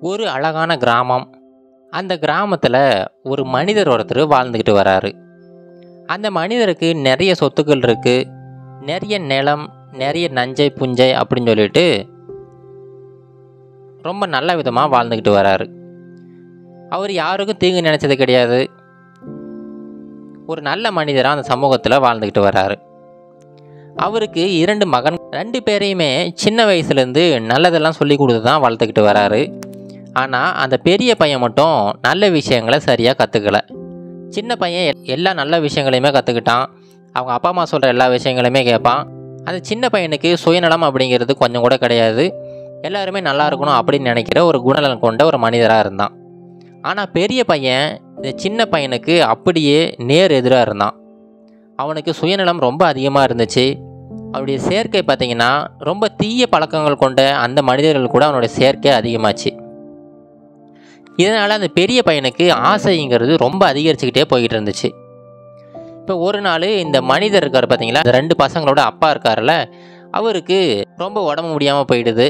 ஒரு அழகான கிராமம் அந்த கிராமத்தில் ஒரு மனிதர் ஒருத்தர் வாழ்ந்துக்கிட்டு வராரு அந்த மனிதருக்கு நிறைய சொத்துக்கள் இருக்குது நிறைய நிலம் நிறைய நஞ்சை புஞ்சை அப்படின்னு சொல்லிட்டு ரொம்ப நல்ல விதமாக வாழ்ந்துக்கிட்டு வராரு அவர் யாருக்கும் தீங்கு நினச்சது கிடையாது ஒரு நல்ல மனிதராக அந்த சமூகத்தில் வாழ்ந்துக்கிட்டு வராரு அவருக்கு இரண்டு மகன் ரெண்டு பேரையுமே சின்ன வயசுலேருந்து நல்லதெல்லாம் சொல்லி கொடுத்து தான் வளர்த்துக்கிட்டு வராரு ஆனால் அந்த பெரிய பையன் மட்டும் நல்ல விஷயங்களை சரியாக கற்றுக்கல சின்ன பையன் எ- எல்லா நல்ல விஷயங்களையுமே கற்றுக்கிட்டான் அவங்க அப்பா அம்மா சொல்கிற எல்லா விஷயங்களையுமே கேட்பான் அந்த சின்ன பையனுக்கு சுயநலம் அப்படிங்கிறது கொஞ்சம் கூட கிடையாது எல்லாருமே நல்லா இருக்கணும் அப்படின்னு நினைக்கிற ஒரு குணநலன் கொண்ட ஒரு மனிதராக இருந்தான் ஆனால் பெரிய பையன் இந்த சின்ன பையனுக்கு அப்படியே நேர் எதிராக இருந்தான் அவனுக்கு சுயநலம் ரொம்ப அதிகமாக இருந்துச்சு அவனுடைய சேர்க்கை பார்த்தீங்கன்னா ரொம்ப தீய பழக்கங்கள் கொண்ட அந்த மனிதர்கள் கூட அவனுடைய சேர்க்கை அதிகமாச்சு இதனால் அந்த பெரிய பையனுக்கு ஆசைங்கிறது ரொம்ப அதிகரிச்சுக்கிட்டே போய்கிட்டு இருந்துச்சு இப்போ ஒரு நாள் இந்த மனிதர் இருக்கார் பார்த்தீங்களா இந்த ரெண்டு பசங்களோட அப்பா இருக்கார்ல அவருக்கு ரொம்ப உடம்பு முடியாமல் போயிடுது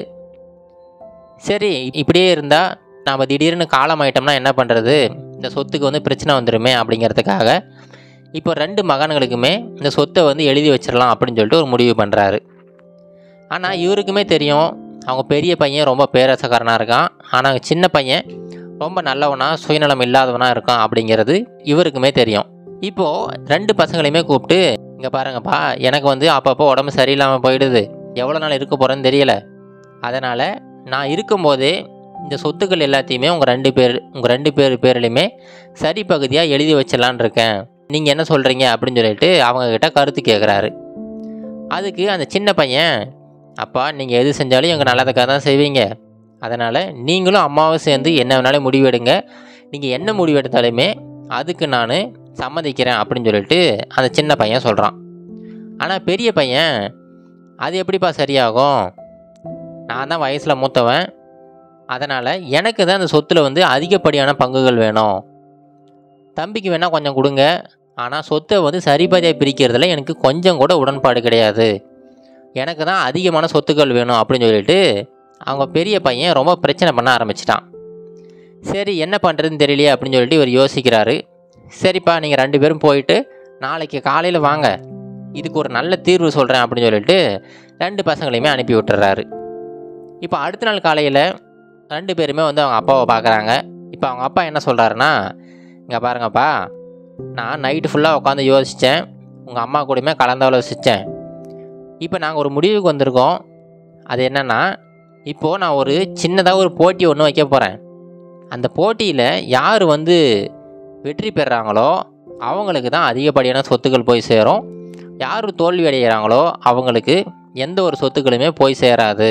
சரி இப்படியே இருந்தால் நாம் திடீர்னு காலம் ஆயிட்டோம்னா என்ன பண்ணுறது இந்த சொத்துக்கு வந்து பிரச்சனை வந்துடுமே அப்படிங்கிறதுக்காக இப்போ ரெண்டு மகன்களுக்குமே இந்த சொத்தை வந்து எழுதி வச்சிடலாம் அப்படின்னு சொல்லிட்டு ஒரு முடிவு பண்ணுறாரு ஆனால் இவருக்குமே தெரியும் அவங்க பெரிய பையன் ரொம்ப பேரரசக்காரனாக இருக்கான் ஆனால் சின்ன பையன் ரொம்ப நல்லவனா சுயநலம் இல்லாதவனா இருக்கான் அப்படிங்கிறது இவருக்குமே தெரியும் இப்போது ரெண்டு பசங்களையுமே கூப்பிட்டு இங்கே பாருங்கப்பா எனக்கு வந்து அப்பப்போ உடம்பு சரியில்லாமல் போயிடுது எவ்வளோ நாள் இருக்க போகிறேன்னு தெரியல அதனால் நான் இருக்கும்போதே இந்த சொத்துக்கள் எல்லாத்தையுமே உங்கள் ரெண்டு பேர் உங்கள் ரெண்டு பேர் பேர்லையுமே சரி பகுதியாக எழுதி வச்சிடலான் இருக்கேன் நீங்கள் என்ன சொல்கிறீங்க அப்படின்னு சொல்லிட்டு அவங்கக்கிட்ட கருத்து கேட்குறாரு அதுக்கு அந்த சின்ன பையன் அப்பா நீங்கள் எது செஞ்சாலும் எங்கள் நல்லதுக்காக தான் செய்வீங்க அதனால் நீங்களும் அம்மாவும் சேர்ந்து என்ன வேணாலும் முடிவெடுங்க நீங்கள் என்ன முடிவெடுத்தாலுமே அதுக்கு நான் சம்மதிக்கிறேன் அப்படின்னு சொல்லிட்டு அந்த சின்ன பையன் சொல்கிறான் ஆனால் பெரிய பையன் அது எப்படிப்பா சரியாகும் நான் தான் வயசில் மூத்தவன் அதனால் எனக்கு தான் அந்த சொத்தில் வந்து அதிகப்படியான பங்குகள் வேணும் தம்பிக்கு வேணால் கொஞ்சம் கொடுங்க ஆனால் சொத்தை வந்து சரிபாதியாக பிரிக்கிறதுல எனக்கு கொஞ்சம் கூட உடன்பாடு கிடையாது எனக்கு தான் அதிகமான சொத்துக்கள் வேணும் அப்படின்னு சொல்லிட்டு அவங்க பெரிய பையன் ரொம்ப பிரச்சனை பண்ண ஆரம்பிச்சிட்டான் சரி என்ன பண்ணுறதுன்னு தெரியலையே அப்படின்னு சொல்லிட்டு இவர் யோசிக்கிறாரு சரிப்பா நீங்கள் ரெண்டு பேரும் போயிட்டு நாளைக்கு காலையில் வாங்க இதுக்கு ஒரு நல்ல தீர்வு சொல்கிறேன் அப்படின்னு சொல்லிட்டு ரெண்டு பசங்களையுமே அனுப்பி விட்டுறாரு இப்போ அடுத்த நாள் காலையில் ரெண்டு பேருமே வந்து அவங்க அப்பாவை பார்க்குறாங்க இப்போ அவங்க அப்பா என்ன சொல்கிறாருன்னா இங்கே பாருங்கப்பா நான் நைட்டு ஃபுல்லாக உட்காந்து யோசித்தேன் உங்கள் அம்மா கூடயுமே கலந்தாலோசித்தேன் இப்போ நாங்கள் ஒரு முடிவுக்கு வந்திருக்கோம் அது என்னென்னா இப்போது நான் ஒரு சின்னதாக ஒரு போட்டி ஒன்று வைக்க போகிறேன் அந்த போட்டியில் யார் வந்து வெற்றி பெறுறாங்களோ அவங்களுக்கு தான் அதிகப்படியான சொத்துக்கள் போய் சேரும் யார் தோல்வி அடைகிறாங்களோ அவங்களுக்கு எந்த ஒரு சொத்துக்களுமே போய் சேராது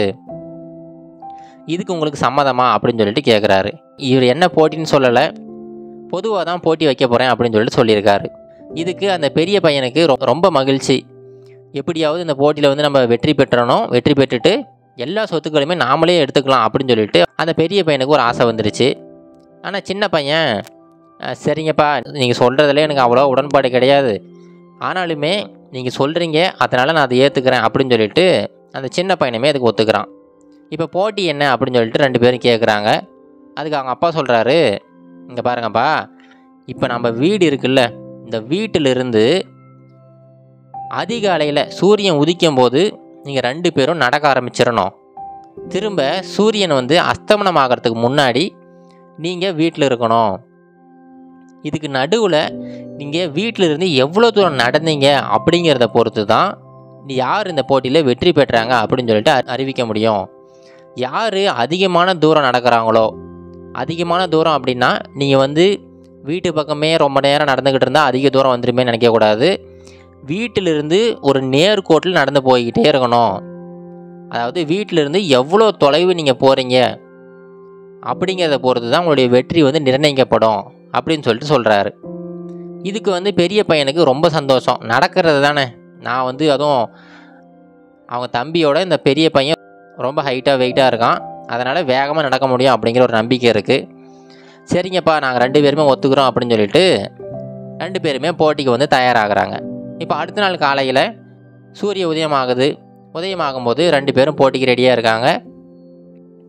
இதுக்கு உங்களுக்கு சம்மதமா அப்படின்னு சொல்லிட்டு கேட்குறாரு இவர் என்ன போட்டின்னு சொல்லலை பொதுவாக தான் போட்டி வைக்க போகிறேன் அப்படின்னு சொல்லிட்டு சொல்லியிருக்காரு இதுக்கு அந்த பெரிய பையனுக்கு ரொ- ரொம்ப மகிழ்ச்சி எப்படியாவது இந்த போட்டியில் வந்து நம்ம வெற்றி பெற்றணும் வெற்றி பெற்றுட்டு எல்லா சொத்துக்களையுமே நாமளே எடுத்துக்கலாம் அப்படின்னு சொல்லிட்டு அந்த பெரிய பையனுக்கு ஒரு ஆசை வந்துருச்சு ஆனால் சின்ன பையன் "அஹ், சரிங்கப்பா நீங்கள் சொல்கிறதுல எனக்கு அவ்வளோ உடன்பாடு கிடையாது ஆனாலுமே நீங்கள் சொல்கிறீங்க அதனால் நான் அதை ஏற்றுக்கிறேன் அப்படின்னு சொல்லிட்டு அந்த சின்ன பையனுமே அதுக்கு ஒத்துக்கிறான் இப்போ போட்டி என்ன அப்படின்னு சொல்லிட்டு ரெண்டு பேரும் கேட்குறாங்க அதுக்கு அவங்க அப்பா சொல்கிறாரு இங்கே பாருங்கப்பா இப்போ நம்ம வீடு இருக்குல்ல இந்த வீட்டிலிருந்து அதிகாலையில் சூரியன் உதிக்கும் போது நீங்கள் ரெண்டு பேரும் நடக்க ஆரம்பிச்சிடணும் திரும்ப சூரியன் வந்து அஸ்தமனம் ஆகிறதுக்கு முன்னாடி நீங்கள் வீட்டில் இருக்கணும் இதுக்கு நடுவில் நீங்கள் வீட்டில் இருந்து எவ்வளோ தூரம் நடந்தீங்க அப்படிங்கிறத பொறுத்து தான் யார் இந்த போட்டியில் வெற்றி பெற்றாங்க அப்படின்னு சொல்லிட்டு அ- அறிவிக்க முடியும் யார் அதிகமான தூரம் நடக்கிறாங்களோ அதிகமான தூரம் அப்படின்னா நீங்கள் வந்து வீட்டு பக்கமே ரொம்ப நேரம் நடந்துக்கிட்டு இருந்தால் அதிக தூரம் வந்துருமே நினைக்கக்கூடாது வீட்டிலிருந்து ஒரு நேர்கோட்டில் நடந்து போய்கிட்டே இருக்கணும் அதாவது வீட்டிலிருந்து எவ்வளோ தொலைவு நீங்கள் போகிறீங்க அப்படிங்கிறத பொறுத்து தான் உங்களுடைய வெற்றி வந்து நிர்ணயிக்கப்படும் அப்படின்னு சொல்லிட்டு சொல்கிறாரு இதுக்கு வந்து பெரிய பையனுக்கு ரொம்ப சந்தோஷம் நடக்கிறது தானே நான் வந்து அதுவும் அவங்க தம்பியோட இந்த பெரிய பையன் ரொம்ப ஹைட்டாக வெயிட்டாக இருக்கான் அதனால் வேகமாக நடக்க முடியும் அப்படிங்கிற ஒரு நம்பிக்கை இருக்குது சரிங்கப்பா நாங்கள் ரெண்டு பேருமே ஒத்துக்கிறோம் அப்படின்னு சொல்லிட்டு ரெண்டு பேருமே போட்டிக்கு வந்து தயாராகிறாங்க இப்போ அடுத்த நாள் காலையில் சூரிய உதயம் ஆகுது உதயம் ஆகும்போது ரெண்டு பேரும் போட்டிக்கு ரெடியாக இருக்காங்க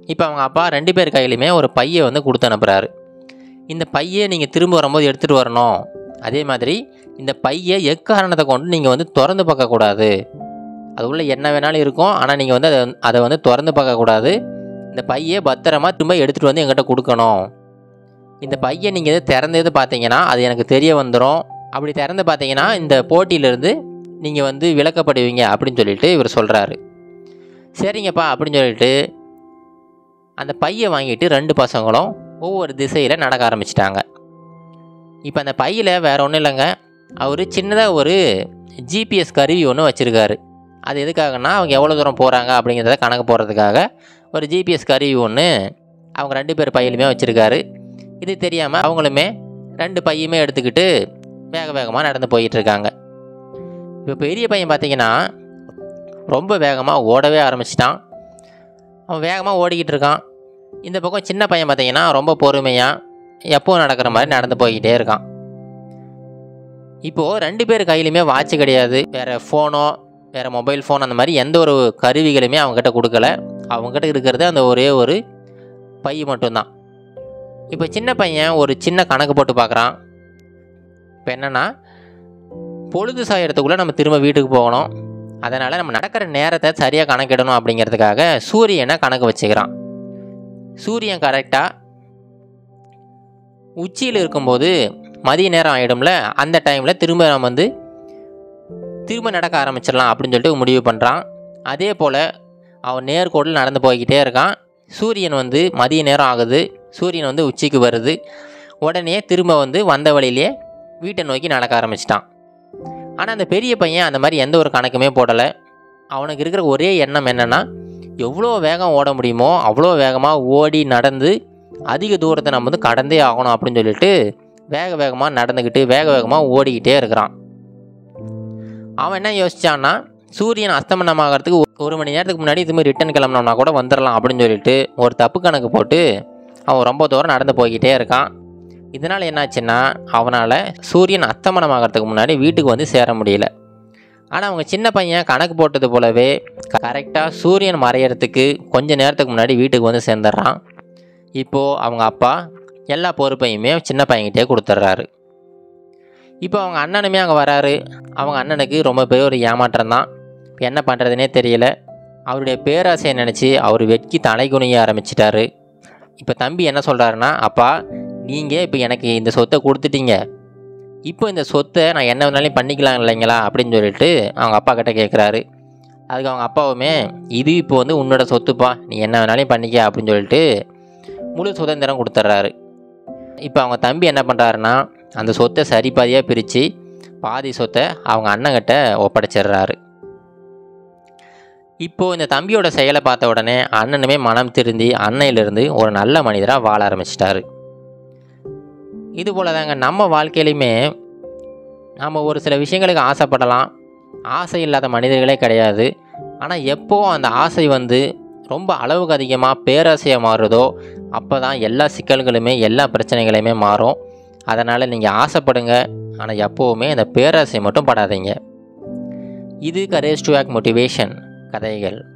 இப்போ அவங்க அப்பா ரெண்டு பேர் கையிலையுமே ஒரு பையை வந்து கொடுத்து அனுப்புகிறாரு இந்த பையை நீங்கள் திரும்ப வரும்போது எடுத்துகிட்டு வரணும் அதே மாதிரி இந்த பையை எக்காரணத்தை கொண்டு நீங்கள் வந்து திறந்து பார்க்கக்கூடாது அது உள்ள என்ன வேணாலும் இருக்கும் ஆனால் நீங்கள் வந்து அதை அதை வந்து திறந்து பார்க்கக்கூடாது இந்த பையை பத்திரமா திரும்ப எடுத்துகிட்டு வந்து எங்கிட்ட கொடுக்கணும் இந்த பையை நீங்கள் எது திறந்து எது பார்த்தீங்கன்னா அது எனக்கு தெரிய வந்துடும் அப்படி திறந்து பார்த்தீங்கன்னா இந்த போட்டியிலேருந்து நீங்கள் வந்து விளக்கப்படுவீங்க அப்படின்னு சொல்லிட்டு இவர் சொல்கிறாரு சரிங்கப்பா அப்படின்னு சொல்லிட்டு அந்த பையை வாங்கிட்டு ரெண்டு பசங்களும் ஒவ்வொரு திசையில் நடக்க ஆரம்பிச்சிட்டாங்க இப்போ அந்த பையில் வேற ஒன்றும் இல்லைங்க அவர் சின்னதாக ஒரு ஜிபிஎஸ் கருவி ஒன்று வச்சுருக்காரு அது எதுக்காகனா அவங்க எவ்வளோ தூரம் போகிறாங்க அப்படிங்கிறத கணக்கு போடுறதுக்காக ஒரு ஜிபிஎஸ் கருவி ஒன்று அவங்க ரெண்டு பேர் பையிலுமே வச்சுருக்காரு இது தெரியாமல் அவங்களுமே ரெண்டு பையுமே எடுத்துக்கிட்டு வேக வேகமாக நடந்து போயிட்டு இருக்காங்க இப்போ பெரிய பையன் பார்த்தீங்கன்னா ரொம்ப வேகமாக ஓடவே ஆரம்பிச்சிட்டான் அவன் வேகமாக ஓடிக்கிட்டு இருக்கான் இந்த பக்கம் சின்ன பையன் பார்த்தீங்கன்னா ரொம்ப பொறுமையாக எப்பவும் நடக்கிற மாதிரி நடந்து போய்கிட்டே இருக்கான் இப்போது ரெண்டு பேர் கையிலையுமே வாட்ச் கிடையாது வேறு ஃபோனோ வேறு மொபைல் ஃபோன் அந்த மாதிரி எந்த ஒரு கருவிகளுமே அவங்ககிட்ட கொடுக்கல அவங்ககிட்ட இருக்கிறது அந்த ஒரே ஒரு பை மட்டும்தான் இப்போ சின்ன பையன் ஒரு சின்ன கணக்கு போட்டு பார்க்குறான் இப்போ என்னென்னா பொழுது சாயறதுக்குள்ளே நம்ம திரும்ப வீட்டுக்கு போகணும் அதனால் நம்ம நடக்கிற நேரத்தை சரியாக கணக்கிடணும் அப்படிங்கிறதுக்காக சூரியனை கணக்கு வச்சுக்கிறான் சூரியன் கரெக்டாக உச்சியில் இருக்கும்போது மதிய நேரம் ஆகிடும்ல அந்த டைமில் திரும்ப நம்ம வந்து திரும்ப நடக்க ஆரம்பிச்சிடலாம் அப்படின்னு சொல்லிட்டு முடிவு பண்ணுறான் அதே போல் அவன் நேர்கோட்டில் நடந்து போய்கிட்டே இருக்கான் சூரியன் வந்து மதிய நேரம் ஆகுது சூரியன் வந்து உச்சிக்கு வருது உடனே திரும்ப வந்து வந்த வழியிலே வீட்டை நோக்கி நடக்க ஆரம்பிச்சிட்டான் ஆனால் அந்த பெரிய பையன் அந்த மாதிரி எந்த ஒரு கணக்குமே போடலை அவனுக்கு இருக்கிற ஒரே எண்ணம் என்னென்னா எவ்வளோ வேகம் ஓட முடியுமோ அவ்வளோ வேகமாக ஓடி நடந்து அதிக தூரத்தை நம்ம வந்து கடந்தே ஆகணும் அப்படின்னு சொல்லிட்டு வேக வேகமாக நடந்துக்கிட்டு வேக வேகமாக ஓடிக்கிட்டே இருக்கிறான் அவன் என்ன யோசிச்சான்னா சூரியன் அஸ்தமனம் ஆகிறதுக்கு ஒரு- ஒரு மணி நேரத்துக்கு முன்னாடி இதுமாதிரி ரிட்டன் கிளம்பினோம்னா கூட வந்துடலாம் அப்படின்னு சொல்லிட்டு ஒரு தப்பு கணக்கு போட்டு அவன் ரொம்ப தூரம் நடந்து போய்கிட்டே இருக்கான் இதனால் என்னாச்சுன்னா அவனால் சூரியன் அஸ்தமனம் ஆகிறதுக்கு முன்னாடி வீட்டுக்கு வந்து சேர முடியல ஆனால் அவங்க சின்ன பையன் கணக்கு போட்டது போலவே கரெக்டாக சூரியன் மறையறதுக்கு கொஞ்ச நேரத்துக்கு முன்னாடி வீட்டுக்கு வந்து சேர்ந்துடுறான் இப்போது அவங்க அப்பா எல்லா பொறுப்பையுமே சின்ன பையன்கிட்டே கொடுத்துட்றாரு இப்போ அவங்க அண்ணனுமே அங்கே வராரு அவங்க அண்ணனுக்கு ரொம்ப பெரிய ஒரு ஏமாற்றம் தான் என்ன பண்ணுறதுனே தெரியல அவருடைய பேராசையை நினச்சி அவர் வெட்கி தலை குனிய ஆரம்பிச்சிட்டாரு இப்போ தம்பி என்ன சொல்கிறாருன்னா அப்பா நீங்கள் இப்போ எனக்கு இந்த சொத்தை கொடுத்துட்டீங்க இப்போ இந்த சொத்தை நான் என்ன வேணாலும் பண்ணிக்கலாம் இல்லைங்களா அப்படின்னு சொல்லிட்டு அவங்க அப்பா கிட்ட கேட்குறாரு அதுக்கு அவங்க அப்பாவுமே இது இப்போ வந்து உன்னோட சொத்துப்பா நீ என்ன வேணாலும் பண்ணிக்க அப்படின்னு சொல்லிட்டு முழு சுதந்திரம் கொடுத்துட்றாரு இப்போ அவங்க தம்பி என்ன பண்ணுறாருன்னா அந்த சொத்தை சரி பாதியாக பிரித்து பாதி சொத்தை அவங்க அண்ணங்கிட்ட ஒப்படைச்சிடுறாரு இப்போ இந்த தம்பியோட செயலை பார்த்த உடனே அண்ணனுமே மனம் திருந்தி அன்னையிலிருந்து ஒரு நல்ல மனிதராக வாழ ஆரம்பிச்சிட்டாரு இது போல தாங்க நம்ம வாழ்க்கையிலையுமே நம்ம ஒரு சில விஷயங்களுக்கு ஆசைப்படலாம் ஆசை இல்லாத மனிதர்களே கிடையாது ஆனால் எப்போ அந்த ஆசை வந்து ரொம்ப அளவுக்கு அதிகமாக பேராசையாக மாறுதோ அப்போ தான் எல்லா சிக்கல்களுமே எல்லா பிரச்சனைகளுமே மாறும் அதனால் நீங்கள் ஆசைப்படுங்க ஆனால் எப்போவுமே இந்த பேராசை மட்டும் படாதீங்க இது கரேஜ் டு ஆக் மோட்டிவேஷன் கதைகள்